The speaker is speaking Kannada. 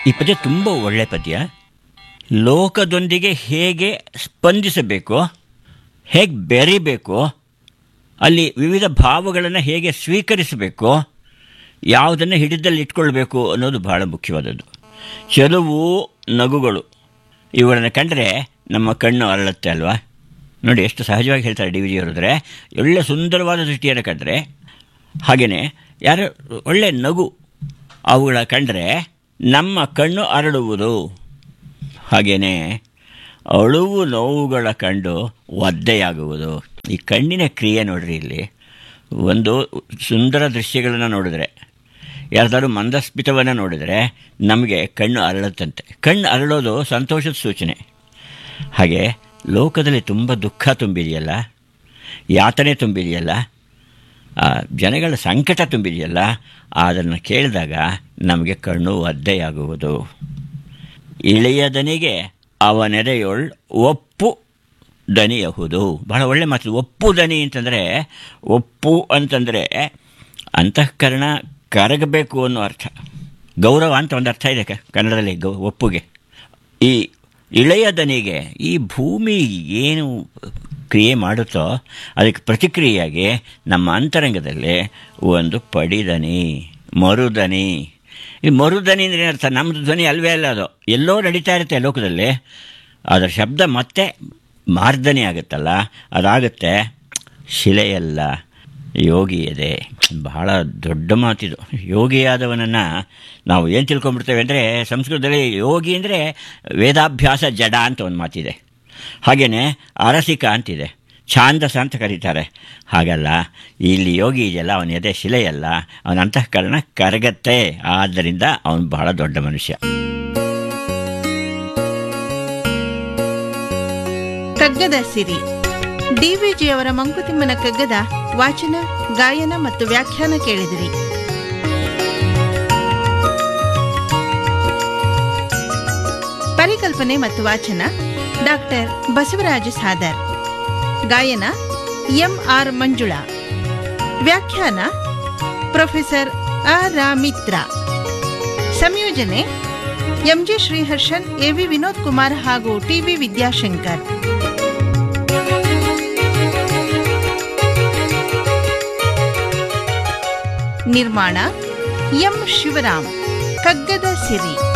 ಈ ಪದ್ಯ ತುಂಬ ಒಳ್ಳೆ ಪದ್ಯ ಲೋಕದೊಂದಿಗೆ ಹೇಗೆ ಸ್ಪಂದಿಸಬೇಕು ಹೇಗೆ ಬೆರಿಬೇಕು ಅಲ್ಲಿ ವಿವಿಧ ಭಾವಗಳನ್ನು ಹೇಗೆ ಸ್ವೀಕರಿಸಬೇಕು ಯಾವುದನ್ನು ಹಿಡಿದಲ್ಲಿ ಇಟ್ಕೊಳ್ಬೇಕು ಅನ್ನೋದು ಬಹಳ ಮುಖ್ಯವಾದದ್ದು ಚೆಲುವು ನಗುಗಳು ಇವುಗಳನ್ನು ಕಂಡರೆ ನಮ್ಮ ಕಣ್ಣು ಅರಳುತ್ತೆ ಅಲ್ವಾ ನೋಡಿ ಎಷ್ಟು ಸಹಜವಾಗಿ ಹೇಳ್ತಾರೆ ಡಿ ವಿ ಜಿ ಅವರಿದ್ರೆ ಒಳ್ಳೆ ಸುಂದರವಾದ ದೃಷ್ಟಿಯನ್ನು ಕಂಡ್ರೆ ಹಾಗೆಯೇ ಯಾರು ಒಳ್ಳೆ ನಗು ಅವುಗಳ ಕಂಡರೆ ನಮ್ಮ ಕಣ್ಣು ಅರಳುವುದು ಹಾಗೆಯೇ ಅಳುವು ನೋವುಗಳ ಕಂಡು ಒದ್ದೆಯಾಗುವುದು ಈ ಕಣ್ಣಿನ ಕ್ರಿಯೆ ನೋಡ್ರಿ ಇಲ್ಲಿ ಒಂದು ಸುಂದರ ದೃಶ್ಯಗಳನ್ನು ನೋಡಿದ್ರೆ ಯಾರ್ದಾದ್ರು ಮಂದಸ್ಮಿತವನ್ನು ನೋಡಿದರೆ ನಮಗೆ ಕಣ್ಣು ಅರಳುತ್ತಂತೆ ಕಣ್ಣು ಅರಳೋದು ಸಂತೋಷದ ಸೂಚನೆ ಹಾಗೆ ಲೋಕದಲ್ಲಿ ತುಂಬ ದುಃಖ ತುಂಬಿದೆಯಲ್ಲ ಯಾತನೆ ತುಂಬಿದೆಯಲ್ಲ ಆ ಜನಗಳ ಸಂಕಟ ತುಂಬಿದೆಯಲ್ಲ ಅದನ್ನು ಕೇಳಿದಾಗ ನಮಗೆ ಕಣ್ಣು ಒದ್ದೆಯಾಗುವುದು ಇಳೆಯದನಿಗೆ ಅವನೆದೆಯೊಳ್ ಒಪ್ಪು ದನಿಯಹುದು ಬಹಳ ಒಳ್ಳೆ ಮಾತು ಒಪ್ಪು ದನಿ ಅಂತಂದರೆ ಒಪ್ಪು ಅಂತಂದರೆ ಅಂತಃಕರಣ ಕರಗಬೇಕು ಅನ್ನೋ ಅರ್ಥ ಗೌರವ ಅಂತ ಒಂದು ಅರ್ಥ ಇದೆ ಕ- ಕನ್ನಡದಲ್ಲಿ ಗೌ ಒಪ್ಪುಗೆ ಈ ಇಳೆಯ ದನಿಗೆ ಈ ಭೂಮಿ ಏನು ಕ್ರಿಯೆ ಮಾಡುತ್ತೋ ಅದಕ್ಕೆ ಪ್ರತಿಕ್ರಿಯೆಯಾಗಿ ನಮ್ಮ ಅಂತರಂಗದಲ್ಲಿ ಒಂದು ಪಡಿದನಿ ಮರುದನಿ ಈ ಮರುದನಿ ಅಂದರೆ ಏನರ್ಥ ನಮ್ಮದು ಧ್ವನಿ ಅಲ್ವೇ ಅಲ್ಲ ಅದು ಎಲ್ಲೋ ನಡೀತಾ ಇರುತ್ತೆ ಲೋಕದಲ್ಲಿ ಅದರ ಶಬ್ದ ಮತ್ತೆ ಮಾರ್ದನಿ ಆಗುತ್ತಲ್ಲ ಅದಾಗುತ್ತೆ ಶಿಲೆಯಲ್ಲ ಯೋಗಿ ಇದೆ ಬಹಳ ದೊಡ್ಡ ಮಾತಿದು ಯೋಗಿಯಾದವನನ್ನು ನಾವು ಏನು ತಿಳ್ಕೊಂಡ್ಬಿಡ್ತೇವೆ ಅಂದರೆ ಸಂಸ್ಕೃತದಲ್ಲಿ ಯೋಗಿ ಅಂದರೆ ವೇದಾಭ್ಯಾಸ ಜಡ ಅಂತ ಒಂದು ಮಾತಿದೆ ಹಾಗೆಯೇ ಅರಸಿಕ ಅಂತಿದೆ ಛಾಂದಸ ಅಂತ ಕರೀತಾರೆ ಹಾಗಲ್ಲ ಇಲ್ಲಿ ಯೋಗಿ ಇದೆಯಲ್ಲ ಅವನ ಎದೆ ಶಿಲೆಯಲ್ಲ ಅವನ ಅಂತಃಕರಣ ಕರಗತ್ತೆ ಆದ್ದರಿಂದ ಅವನು ಬಹಳ ದೊಡ್ಡ ಮನುಷ್ಯ ಕಗ್ಗದ ಸಿರಿ ಡಿವಿಜಿಯವರ ಮಂಕುತಿಮ್ಮನ ಕಗ್ಗದ ವಾಚನ ಗಾಯನ ಮತ್ತು ವ್ಯಾಖ್ಯಾನ ಕೇಳಿದಿರಿ ಪರಿಕಲ್ಪನೆ ಮತ್ತು ವಾಚನ ಡಾಕ್ಟರ್ ಬಸವರಾಜ ಸಾದರ್ ಗಾಯನ ಎಂ ಆರ್ ಮಂಜುಳಾ ವ್ಯಾಖ್ಯಾನ ಪ್ರೊಫೆಸರ್ ಅ ರಾಮಿತ್ರ ಸಂಯೋಜನೆ ಎಂಜಿ ಶ್ರೀಹರ್ಷನ್ ಎವಿ ವಿನೋದ್ ಕುಮಾರ್ ಹಾಗೂ ಟಿವಿ ವಿದ್ಯಾಶಂಕರ್ ನಿರ್ಮಾಣ ಎಂ ಶಿವರಾಮ್ ಕಗ್ಗದ ಸಿರಿ